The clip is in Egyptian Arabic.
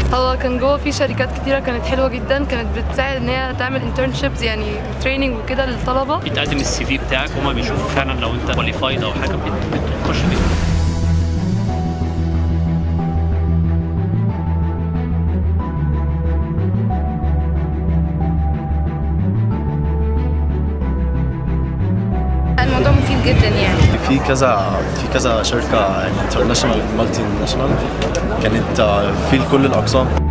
هو كان جوه في شركات كتيره كانت حلوه جدا كانت بتساعد ان هي تعمل انترنشيبس يعني تريننج وكده للطلبه بتقدم السي في بتاعك هما بيشوفوا فعلا لو انت كواليفايد او حاجه بت- بتخش فيها الموضوع مفيد جدا يعني في كذا في كذا شركه انترناشونال مالتي ناشونال كانت آه، في لكل الاقسام